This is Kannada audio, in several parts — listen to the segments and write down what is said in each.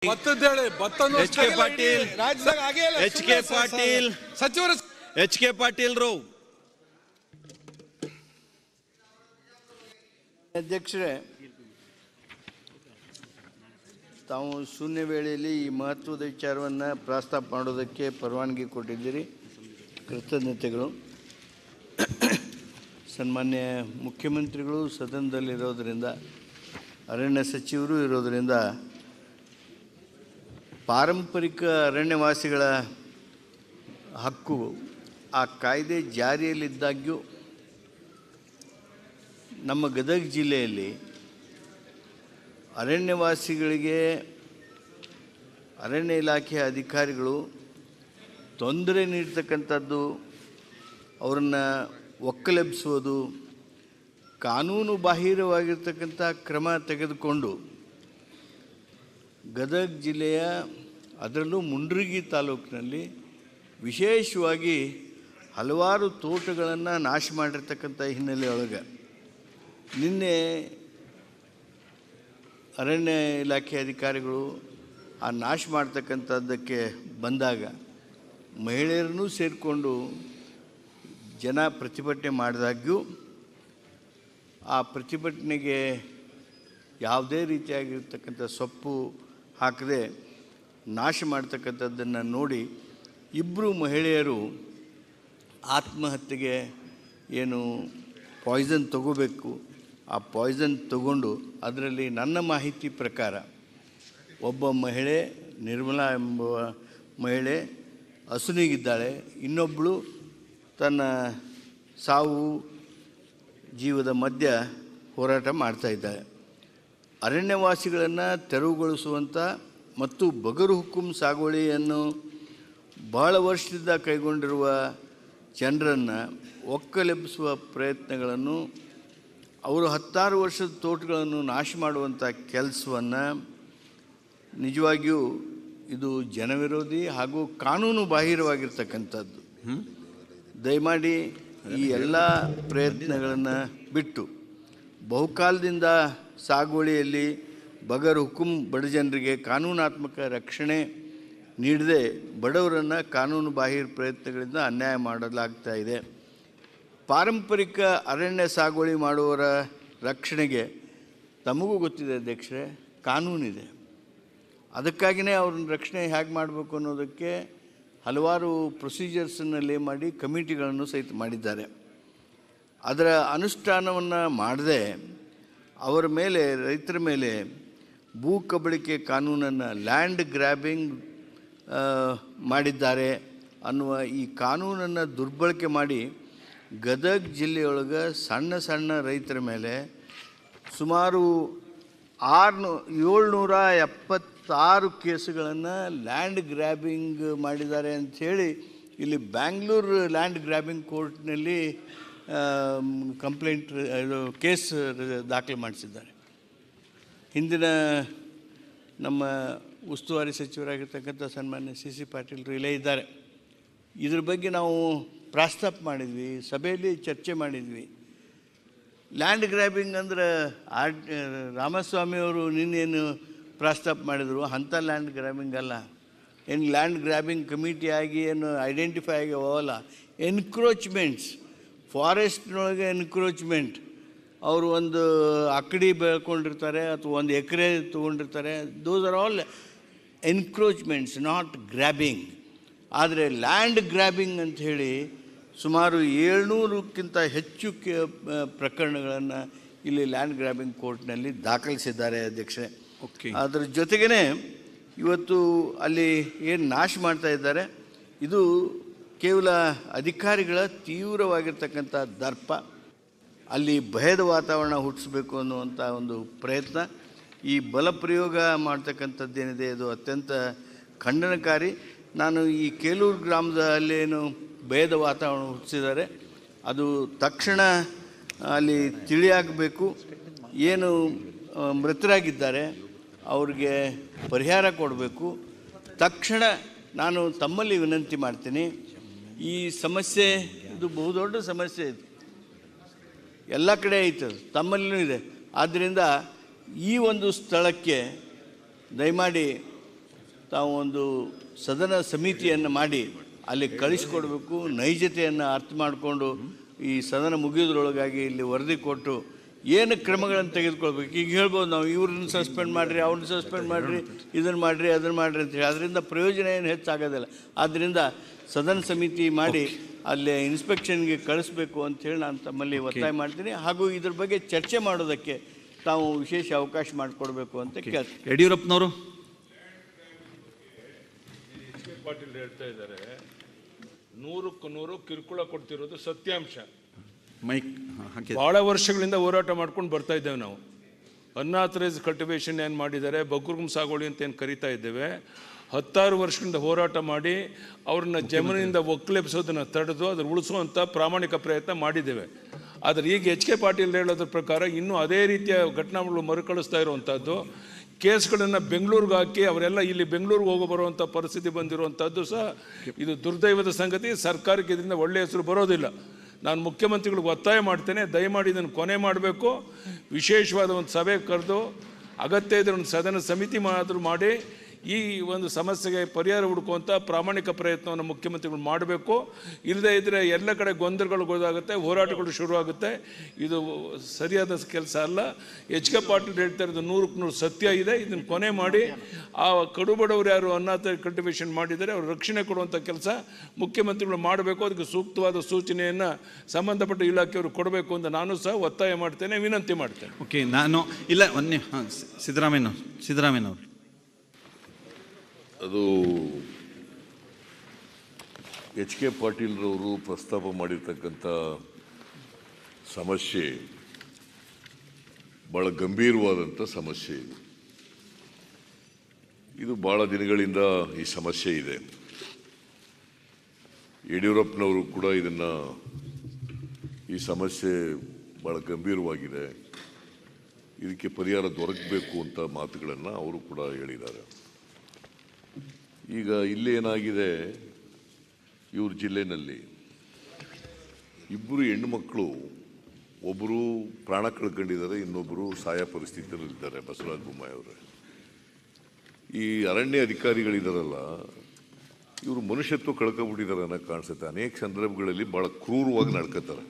ಭತ್ತದ ಹೇಳಿ ಭತ್ತನೂ ಎಚ್ ಕೆ ಪಾಟೀಲ್ ರಾಜ್ಯದಾಗ ಆಗೇ ಇಲ್ಲ ಎಚ್ ಕೆ ಪಾಟೀಲ್ ಸಚಿವರು ಎಚ್ ಕೆ ಪಾಟೀಲ್ ರು ಅಧ್ಯಕ್ಷರೇ ತಾವು ಶೂನ್ಯ ವೇಳೆಯಲ್ಲಿ ಈ ಮಹತ್ವದ ವಿಚಾರವನ್ನು ಪ್ರಸ್ತಾಪ ಮಾಡೋದಕ್ಕೆ ಪರವಾನಗಿ ಕೊಟ್ಟಿದ್ದೀರಿ ಕೃತಜ್ಞತೆಗಳು ಸನ್ಮಾನ್ಯ ಮುಖ್ಯಮಂತ್ರಿಗಳು ಸದನದಲ್ಲಿರೋದರಿಂದ ಅರಣ್ಯ ಸಚಿವರು ಇರೋದರಿಂದ ಪಾರಂಪರಿಕ ಅರಣ್ಯವಾಸಿಗಳ ಹಕ್ಕು ಆ ಕಾಯ್ದೆ ಜಾರಿಯಲ್ಲಿದ್ದಾಗ್ಯೂ ನಮ್ಮ ಗದಗ ಜಿಲ್ಲೆಯಲ್ಲಿ ಅರಣ್ಯವಾಸಿಗಳಿಗೆ ಅರಣ್ಯ ಇಲಾಖೆಯ ಅಧಿಕಾರಿಗಳು ತೊಂದರೆ ನೀಡ್ತಕ್ಕಂಥದ್ದು ಅವರನ್ನು ಒಕ್ಕಲೆಬ್ಬಿಸುವುದು ಕಾನೂನು ಬಾಹಿರವಾಗಿರ್ತಕ್ಕಂಥ ಕ್ರಮ ತೆಗೆದುಕೊಂಡು ಗದಗ ಜಿಲ್ಲೆಯ ಅದರಲ್ಲೂ ಮುಂಡ್ರಿಗಿ ತಾಲೂಕಿನಲ್ಲಿ ವಿಶೇಷವಾಗಿ ಹಲವಾರು ತೋಟಗಳನ್ನು ನಾಶ ಮಾಡಿರ್ತಕ್ಕಂಥ ಹಿನ್ನೆಲೆಯೊಳಗೆ ನಿನ್ನೆ ಅರಣ್ಯ ಇಲಾಖೆ ಅಧಿಕಾರಿಗಳು ಆ ನಾಶ ಮಾಡ್ತಕ್ಕಂಥದ್ದಕ್ಕೆ ಬಂದಾಗ ಮಹಿಳೆಯರನ್ನೂ ಸೇರಿಕೊಂಡು ಜನ ಪ್ರತಿಭಟನೆ ಮಾಡಿದಾಗ್ಯೂ ಆ ಪ್ರತಿಭಟನೆಗೆ ಯಾವುದೇ ರೀತಿಯಾಗಿರ್ತಕ್ಕಂಥ ಸೊಪ್ಪು ಹಾಕದೆ ನಾಶ ಮಾಡ್ತಕ್ಕಂಥದ್ದನ್ನು ನೋಡಿ ಇಬ್ಬರು ಮಹಿಳೆಯರು ಆತ್ಮಹತ್ಯೆಗೆ ಏನು ಪಾಯ್ಸನ್ ತಗೋಬೇಕು ಆ ಪಾಯ್ಸನ್ ತಗೊಂಡು ಅದರಲ್ಲಿ ನನ್ನ ಮಾಹಿತಿ ಪ್ರಕಾರ ಒಬ್ಬ ಮಹಿಳೆ ನಿರ್ಮಲಾ ಎಂಬ ಮಹಿಳೆ ಹಸುನಿಗಿದ್ದಾಳೆ ಇನ್ನೊಬ್ಬಳು ತನ್ನ ಸಾವು ಜೀವದ ಮಧ್ಯ ಹೋರಾಟ ಮಾಡ್ತಾ ಇದ್ದಾಳೆ ಅರಣ್ಯವಾಸಿಗಳನ್ನು ತೆರವುಗೊಳಿಸುವಂಥ ಮತ್ತು ಬಗರು ಹುಕುಂ ಸಾಗುವಳಿಯನ್ನು ಬಹಳ ವರ್ಷದಿಂದ ಕೈಗೊಂಡಿರುವ ಜನರನ್ನು ಒಕ್ಕಲೆಬ್ಬಿಸುವ ಪ್ರಯತ್ನಗಳನ್ನು ಅವರು ಹತ್ತಾರು ವರ್ಷದ ತೋಟಗಳನ್ನು ನಾಶ ಮಾಡುವಂಥ ಕೆಲಸವನ್ನು ನಿಜವಾಗಿಯೂ ಇದು ಜನವಿರೋಧಿ ಹಾಗೂ ಕಾನೂನು ಬಾಹಿರವಾಗಿರ್ತಕ್ಕಂಥದ್ದು ದಯಮಾಡಿ ಈ ಎಲ್ಲ ಪ್ರಯತ್ನಗಳನ್ನು ಬಿಟ್ಟು ಬಹುಕಾಲದಿಂದ ಸಾಗುವಳಿಯಲ್ಲಿ ಬಗರ್ ಹುಕುಂ ಬಡ ಜನರಿಗೆ ಕಾನೂನಾತ್ಮಕ ರಕ್ಷಣೆ ನೀಡದೆ ಬಡವರನ್ನು ಕಾನೂನು ಬಾಹಿರ ಪ್ರಯತ್ನಗಳಿಂದ ಅನ್ಯಾಯ ಮಾಡಲಾಗ್ತಾ ಇದೆ ಪಾರಂಪರಿಕ ಅರಣ್ಯ ಸಾಗುವಳಿ ಮಾಡುವವರ ರಕ್ಷಣೆಗೆ ತಮಗೂ ಗೊತ್ತಿದೆ ಅಧ್ಯಕ್ಷರೇ ಕಾನೂನಿದೆ ಅದಕ್ಕಾಗಿಯೇ ಅವ್ರನ್ನ ರಕ್ಷಣೆ ಹೇಗೆ ಮಾಡಬೇಕು ಅನ್ನೋದಕ್ಕೆ ಹಲವಾರು ಪ್ರೊಸೀಜರ್ಸನ್ನು ಲೇ ಮಾಡಿ ಕಮಿಟಿಗಳನ್ನು ಸಹಿತ ಮಾಡಿದ್ದಾರೆ ಅದರ ಅನುಷ್ಠಾನವನ್ನು ಮಾಡದೆ ಅವರ ಮೇಲೆ ರೈತರ ಮೇಲೆ ಭೂ ಕಬಳಿಕೆ ಕಾನೂನನ್ನು ಲ್ಯಾಂಡ್ ಗ್ರ್ಯಾಬಿಂಗ್ ಮಾಡಿದ್ದಾರೆ ಅನ್ನುವ ಈ ಕಾನೂನನ್ನು ದುರ್ಬಳಕೆ ಮಾಡಿ ಗದಗ ಜಿಲ್ಲೆಯೊಳಗೆ ಸಣ್ಣ ಸಣ್ಣ ರೈತರ ಮೇಲೆ ಸುಮಾರು ಆರುನೂ ಏಳ್ನೂರ ಎಪ್ಪತ್ತಾರು ಕೇಸುಗಳನ್ನು ಲ್ಯಾಂಡ್ ಗ್ರ್ಯಾಬಿಂಗ್ ಮಾಡಿದ್ದಾರೆ ಅಂಥೇಳಿ ಇಲ್ಲಿ ಬ್ಯಾಂಗ್ಳೂರು ಲ್ಯಾಂಡ್ ಗ್ರ್ಯಾಬಿಂಗ್ ಕೋರ್ಟ್ನಲ್ಲಿ ಕಂಪ್ಲೇಂಟ್ ಇದು ಕೇಸ್ ದಾಖಲೆ ಮಾಡಿಸಿದ್ದಾರೆ ಹಿಂದಿನ ನಮ್ಮ ಉಸ್ತುವಾರಿ ಸಚಿವರಾಗಿರ್ತಕ್ಕಂಥ ಸನ್ಮಾನ್ಯ ಸಿ ಸಿ ಪಾಟೀಲ್ರು ಇಲ್ಲೇ ಇದ್ದಾರೆ ಇದ್ರ ಬಗ್ಗೆ ನಾವು ಪ್ರಸ್ತಾಪ ಮಾಡಿದ್ವಿ ಸಭೆಯಲ್ಲಿ ಚರ್ಚೆ ಮಾಡಿದ್ವಿ ಲ್ಯಾಂಡ್ ಗ್ರ್ಯಾಬಿಂಗ್ ಅಂದ್ರೆ ಆರ್ ರಾಮಸ್ವಾಮಿಯವರು ನಿನ್ನೇನು ಪ್ರಸ್ತಾಪ ಮಾಡಿದರು ಅಂಥ ಲ್ಯಾಂಡ್ ಗ್ರ್ಯಾಬಿಂಗ್ ಅಲ್ಲ ಏನು ಲ್ಯಾಂಡ್ ಗ್ರ್ಯಾಬಿಂಗ್ ಕಮಿಟಿ ಆಗಿ ಏನು ಐಡೆಂಟಿಫೈ ಆಗಿ ಹೋಗಲ್ಲ ಎನ್ಕ್ರೋಚ್ಮೆಂಟ್ಸ್ ಫಾರೆಸ್ಟ್ನೊಳಗೆ ಎನ್ಕ್ರೋಚ್ಮೆಂಟ್ ಅವರು ಒಂದು ಅಕ್ಕಡಿ ಬೆಳ್ಕೊಂಡಿರ್ತಾರೆ ಅಥವಾ ಒಂದು ಎಕರೆ ತೊಗೊಂಡಿರ್ತಾರೆ those are all encroachments not grabbing ಆದರೆ ಲ್ಯಾಂಡ್ ಗ್ರ್ಯಾಬಿಂಗ್ ಅಂತ ಹೇಳಿ ಸುಮಾರು ಏಳ್ನೂರಕ್ಕಿಂತ ಹೆಚ್ಚು ಕೆ ಪ್ರಕರಣಗಳನ್ನು ಇಲ್ಲಿ ಲ್ಯಾಂಡ್ ಗ್ರ್ಯಾಬಿಂಗ್ ಕೋರ್ಟ್ನಲ್ಲಿ ದಾಖಲಿಸಿದ್ದಾರೆ ಅಧ್ಯಕ್ಷರೇ ಓಕೆ ಅದರ ಜೊತೆಗೇ ಇವತ್ತು ಅಲ್ಲಿ ಏನು ನಾಶ ಮಾಡ್ತಾ ಇದ್ದಾರೆ ಇದು ಕೇವಲ ಅಧಿಕಾರಿಗಳ ತೀವ್ರವಾಗಿರ್ತಕ್ಕಂಥ ದರ್ಪ ಅಲ್ಲಿ ಭಯದ ವಾತಾವರಣ ಹುಟ್ಟಿಸ್ಬೇಕು ಅನ್ನುವಂಥ ಒಂದು ಪ್ರಯತ್ನ ಈ ಬಲ ಪ್ರಯೋಗ ಮಾಡ್ತಕ್ಕಂಥದ್ದೇನಿದೆ ಇದು ಅತ್ಯಂತ ಖಂಡನಕಾರಿ ನಾನು ಈ ಕೇಲೂರು ಗ್ರಾಮದ ಅಲ್ಲೇನು ಭಯದ ವಾತಾವರಣ ಹುಟ್ಟಿಸಿದ್ದಾರೆ ಅದು ತಕ್ಷಣ ಅಲ್ಲಿ ತಿಳಿಯಾಗಬೇಕು ಏನು ಆ, ಮೃತರಾಗಿದ್ದಾರೆ ಅವ್ರಿಗೆ ಪರಿಹಾರ ಕೊಡಬೇಕು ತಕ್ಷಣ ನಾನು ತಮ್ಮಲ್ಲಿ ವಿನಂತಿ ಮಾಡ್ತೀನಿ ಈ ಸಮಸ್ಯೆ ಇದು ಬಹುದೊಡ್ಡ ಸಮಸ್ಯೆ ಇದು ಎಲ್ಲ ಕಡೆ ಐತೆ ಅದು. ತಮ್ಮಲ್ಲಿನೂ ಇದೆ ಆದ್ದರಿಂದ ಈ ಒಂದು ಸ್ಥಳಕ್ಕೆ ದಯಮಾಡಿ ತಾವು ಒಂದು ಸದನ ಸಮಿತಿಯನ್ನು ಮಾಡಿ ಅಲ್ಲಿ ಕಳಿಸ್ಕೊಡ್ಬೇಕು ನೈಜತೆಯನ್ನು ಅರ್ಥ ಮಾಡಿಕೊಂಡು ಈ ಸದನ ಮುಗಿಯೋದ್ರೊಳಗಾಗಿ ಇಲ್ಲಿ ವರದಿ ಕೊಟ್ಟು ಏನು ಕ್ರಮಗಳನ್ನು ತೆಗೆದುಕೊಳ್ಬೇಕು ಈಗ ಹೇಳ್ಬೋದು ನಾವು ಇವ್ರನ್ನ ಸಸ್ಪೆಂಡ್ ಮಾಡಿರಿ ಅವ್ರನ್ನ ಸಸ್ಪೆಂಡ್ ಮಾಡಿರಿ ಇದನ್ನು ಮಾಡಿರಿ ಅದನ್ನು ಮಾಡಿರಿ ಅಂತೇಳಿ ಅದರಿಂದ ಪ್ರಯೋಜನ ಏನು ಹೆಚ್ಚಾಗೋದಿಲ್ಲ ಆದ್ದರಿಂದ ಸದನ ಸಮಿತಿ ಮಾಡಿ ಅಲ್ಲಿ ಇನ್ಸ್ಪೆಕ್ಷನ್ಗೆ ಕಳಿಸ್ಬೇಕು ಅಂತೇಳಿ ನಾನು ತಮ್ಮಲ್ಲಿ ಒತ್ತಾಯ ಮಾಡ್ತೀನಿ ಹಾಗೂ ಇದ್ರ ಬಗ್ಗೆ ಚರ್ಚೆ ಮಾಡೋದಕ್ಕೆ ತಾವು ವಿಶೇಷ ಅವಕಾಶ ಮಾಡಿಕೊಡ್ಬೇಕು ಅಂತ ಕೇಳ್ತೀನಿ ಯಡಿಯೂರಪ್ಪನವರು ಪಾಟೀಲ್ ಹೇಳ್ತಾ ಇದ್ದಾರೆ ನೂರಕ್ಕೂ ನೂರು ಕಿರುಕುಳ ಕೊಡ್ತಿರೋದು ಸತ್ಯಾಂಶ ಮೈಕ್ ಹಾಕಿ ಬಹಳ ವರ್ಷಗಳಿಂದ ಹೋರಾಟ ಮಾಡ್ಕೊಂಡು ಬರ್ತಾ ಇದ್ದೇವೆ ನಾವು ಅನ್ನಾಥರೈಸ್ ಕಲ್ಟಿವೇಶನ್ ಏನು ಮಾಡಿದ್ದಾರೆ ಬಗ್ಗುರ್ಗುಮ್ ಸಾಗುವಳಿ ಅಂತ ಏನು ಕರಿತಾ ಇದ್ದೇವೆ ಹತ್ತಾರು ವರ್ಷಗಳಿಂದ ಹೋರಾಟ ಮಾಡಿ ಅವ್ರನ್ನ ಜಮೀನಿಂದ ಒಕ್ಕಲೆಬ್ಸೋದನ್ನ ತಡೆದು ಅದ್ರ ಉಳಿಸುವಂಥ ಪ್ರಾಮಾಣಿಕ ಪ್ರಯತ್ನ ಮಾಡಿದ್ದೇವೆ ಆದರೆ ಈಗ ಎಚ್ ಕೆ ಪಾಟೀಲ್ ಹೇಳೋದ್ರ ಪ್ರಕಾರ ಇನ್ನೂ ಅದೇ ರೀತಿಯ ಘಟನಾಗಳು ಮರುಕಳಿಸ್ತಾ ಇರುವಂಥದ್ದು ಕೇಸ್ಗಳನ್ನು ಬೆಂಗಳೂರಿಗೆ ಹಾಕಿ ಅವರೆಲ್ಲ ಇಲ್ಲಿ ಬೆಂಗಳೂರಿಗೆ ಹೋಗೋ ಬರುವಂಥ ಪರಿಸ್ಥಿತಿ ಬಂದಿರುವಂಥದ್ದು ಸಹ ಇದು ದುರ್ದೈವದ ಸಂಗತಿ ಸರ್ಕಾರಕ್ಕೆ ಇದರಿಂದ ಒಳ್ಳೆಯ ಹೆಸರು ಬರೋದಿಲ್ಲ ನಾನು ಮುಖ್ಯಮಂತ್ರಿಗಳಿಗೆ ಒತ್ತಾಯ ಮಾಡ್ತೇನೆ ದಯಮಾಡಿ ಇದನ್ನು ಕೊನೆ ಮಾಡಬೇಕು ವಿಶೇಷವಾದ ಒಂದು ಸಭೆ ಕರೆದು ಅಗತ್ಯ ಇದ್ರೆ ಒಂದು ಸದನ ಸಮಿತಿ ಮಾತ್ರ ಮಾಡಿ ಈ ಒಂದು ಸಮಸ್ಯೆಗೆ ಪರಿಹಾರ ಹುಡುಕುವಂಥ ಪ್ರಾಮಾಣಿಕ ಪ್ರಯತ್ನವನ್ನು ಮುಖ್ಯಮಂತ್ರಿಗಳು ಮಾಡಬೇಕು ಇಲ್ಲದೇ ಇದ್ದರೆ ಎಲ್ಲ ಕಡೆ ಗೊಂದಲಗಳು ಗೊತ್ತಾಗುತ್ತೆ ಹೋರಾಟಗಳು ಶುರುವಾಗುತ್ತೆ ಇದು ಸರಿಯಾದ ಕೆಲಸ ಅಲ್ಲ ಎಚ್ ಕೆ ಪಾಟೀಲ್ ಹೇಳ್ತಾ ಇರೋದು ನೂರಕ್ಕೆ ನೂರು ಸತ್ಯ ಇದೆ ಇದನ್ನು ಕೊನೆ ಮಾಡಿ ಆ ಕಡುಬಡವರು ಯಾರು ಅನಾಥ ಕಲ್ಟಿವೇಶನ್ ಮಾಡಿದ್ದಾರೆ ಅವ್ರ ರಕ್ಷಣೆ ಕೊಡುವಂಥ ಕೆಲಸ ಮುಖ್ಯಮಂತ್ರಿಗಳು ಮಾಡಬೇಕು ಅದಕ್ಕೆ ಸೂಕ್ತವಾದ ಸೂಚನೆಯನ್ನು ಸಂಬಂಧಪಟ್ಟ ಇಲಾಖೆಯವರು ಕೊಡಬೇಕು ಅಂತ ನಾನು ಸಹ ಒತ್ತಾಯ ಮಾಡ್ತೇನೆ ವಿನಂತಿ ಮಾಡ್ತೇನೆ ಓಕೆ ನಾನು ಇಲ್ಲ ಒಂದೇ ಹಾಂ ಸಿದ್ದರಾಮಯ್ಯನವ್ರು ಸಿದ್ದರಾಮಯ್ಯನವ್ರು ಅದು ಎಚ್ ಕೆ ಪಾಟೀಲ್ರವರು ಪ್ರಸ್ತಾಪ ಮಾಡಿರ್ತಕ್ಕಂಥ ಸಮಸ್ಯೆ ಭಾಳ ಗಂಭೀರವಾದಂಥ ಸಮಸ್ಯೆ ಇದು ಇದು ಭಾಳ ದಿನಗಳಿಂದ ಈ ಸಮಸ್ಯೆ ಇದೆ ಯಡಿಯೂರಪ್ಪನವರು ಕೂಡ ಇದನ್ನು ಈ ಸಮಸ್ಯೆ ಭಾಳ ಗಂಭೀರವಾಗಿದೆ ಇದಕ್ಕೆ ಪರಿಹಾರ ದೊರಕಬೇಕು ಅಂತ ಮಾತುಗಳನ್ನು ಅವರು ಕೂಡ ಹೇಳಿದ್ದಾರೆ ಈಗ ಇಲ್ಲಿ ಏನಾಗಿದೆ ಇವ್ರ ಜಿಲ್ಲೆನಲ್ಲಿ ಇಬ್ಬರು ಹೆಣ್ಣು ಮಕ್ಕಳು ಒಬ್ಬರು ಪ್ರಾಣ ಕಳ್ಕೊಂಡಿದ್ದಾರೆ ಇನ್ನೊಬ್ಬರು ಸಾಯ ಪರಿಸ್ಥಿತಿಯಲ್ಲಿದ್ದಾರೆ ಬಸವರಾಜ ಬೊಮ್ಮಾಯಿ ಅವರೇ ಈ ಅರಣ್ಯ ಅಧಿಕಾರಿಗಳಿದಾರಲ್ಲ ಇವರು ಮನುಷ್ಯತ್ವ ಕಳ್ಕೊಬಿಟ್ಟಿದ್ದಾರೆ ಅನ್ನೋ ಕಾಣಿಸುತ್ತೆ ಅನೇಕ ಸಂದರ್ಭಗಳಲ್ಲಿ ಭಾಳ ಕ್ರೂರವಾಗಿ ನಡ್ಕೋತಾರೆ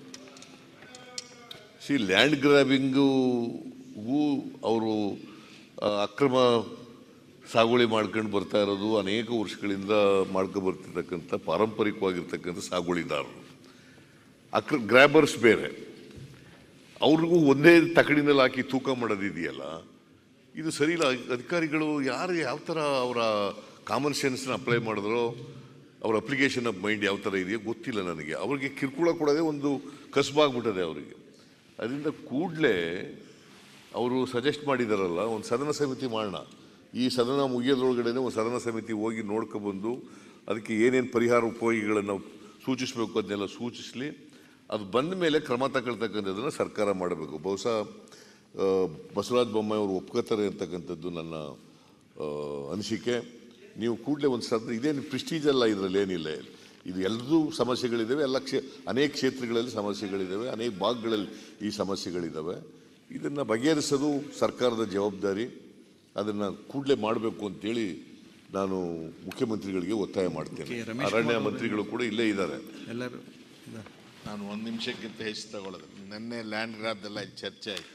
ಸಿ ಲ್ಯಾಂಡ್ ಗ್ರಾಬಿಂಗು ಅವರು ಅಕ್ರಮ ಸಾಗುವಳಿ ಮಾಡ್ಕೊಂಡು ಬರ್ತಾ ಇರೋದು ಅನೇಕ ವರ್ಷಗಳಿಂದ ಮಾಡ್ಕೊಂಡು ಬರ್ತಿರ್ತಕ್ಕಂಥ ಪಾರಂಪರಿಕವಾಗಿರ್ತಕ್ಕಂಥ ಸಾಗುವಳಿದಾರರು ಅಕ್ರ ಗ್ರ್ಯಾಬರ್ಸ್ ಬೇರೆ ಅವ್ರಿಗೂ ಒಂದೇ ತಕಡಿನಲ್ಲಿ ಹಾಕಿ ತೂಕ ಮಾಡೋದಿದೆಯಲ್ಲ ಇದು ಸರಿ ಇಲ್ಲ ಅಧಿಕಾರಿಗಳು ಯಾರು ಯಾವ ಥರ ಅವರ ಕಾಮನ್ ಸೆನ್ಸ್ನ ಅಪ್ಲೈ ಮಾಡಿದ್ರೋ ಅವ್ರ ಅಪ್ಲಿಕೇಶನ್ ಆಫ್ ಮೈಂಡ್ ಯಾವ ಥರ ಇದೆಯೋ ಗೊತ್ತಿಲ್ಲ ನನಗೆ ಅವ್ರಿಗೆ ಕಿರುಕುಳ ಕೊಡೋದೇ ಒಂದು ಕಸಬಾಗ್ಬಿಟ್ಟದೆ ಅವರಿಗೆ ಅದರಿಂದ ಕೂಡಲೇ ಅವರು ಸಜೆಸ್ಟ್ ಮಾಡಿದಾರಲ್ಲ ಒಂದು ಸದನ ಸಮಿತಿ ಮಾಡೋಣ ಈ ಸದನ ಮುಗಿಯೋದ್ರೊಳಗಡೆ ಒಂದು ಸದನ ಸಮಿತಿ ಹೋಗಿ ನೋಡ್ಕೊಬಂದು ಅದಕ್ಕೆ ಏನೇನು ಪರಿಹಾರ ಉಪಯೋಗಿಗಳನ್ನು ಸೂಚಿಸಬೇಕು ಅದನ್ನೆಲ್ಲ ಸೂಚಿಸಲಿ ಅದು ಬಂದ ಮೇಲೆ ಕ್ರಮ ತಗೊಳ್ತಕ್ಕಂಥದ್ದನ್ನು ಸರ್ಕಾರ ಮಾಡಬೇಕು ಬಹುಶಃ ಆ, ಬಸವರಾಜ ಬೊಮ್ಮಾಯಿ ಅವರು ಒಪ್ಕೋತಾರೆ ಅಂತಕ್ಕಂಥದ್ದು ನನ್ನ ಆ, ಅನಿಸಿಕೆ ನೀವು ಕೂಡಲೇ ಒಂದು ಸದ ಇದೇನು ಪ್ರಿಸ್ಟೀಜ್ ಅಲ್ಲ ಇದರಲ್ಲಿ ಏನಿಲ್ಲ ಇದು ಎಲ್ಲದೂ ಸಮಸ್ಯೆಗಳಿದ್ದಾವೆ ಎಲ್ಲ ಕ್ಷೇ ಅನೇಕ ಕ್ಷೇತ್ರಗಳಲ್ಲಿ ಸಮಸ್ಯೆಗಳಿದ್ದಾವೆ ಅನೇಕ ಭಾಗಗಳಲ್ಲಿ ಈ ಸಮಸ್ಯೆಗಳಿದ್ದಾವೆ ಇದನ್ನು ಬಗೆಹರಿಸೋದು ಸರ್ಕಾರದ ಜವಾಬ್ದಾರಿ ಅದನ್ನು ಕೂಡಲೇ ಮಾಡಬೇಕು ಅಂತೇಳಿ ನಾನು ಮುಖ್ಯಮಂತ್ರಿಗಳಿಗೆ ಒತ್ತಾಯ ಮಾಡ್ತೇನೆ Okay, ರಮೇಶ್ ಅರಣ್ಯ ಕುಮಾರ್ ಮಂತ್ರಿಗಳು ಕೂಡ ಇಲ್ಲೇ ಇದ್ದಾರೆ ಎಲ್ಲರೂ ಇದ್ದಾರೆ. ನಾನು ಒಂದು ನಿಮಿಷಕ್ಕಿಂತ ಹೆಚ್ಚು ತಗೊಳ್ಳೋದು ನಿನ್ನೆ ಲ್ಯಾಂಡ್ ಗ್ರಾಬ್ದೆಲ್ಲ ಚರ್ಚೆ ಆಯಿತು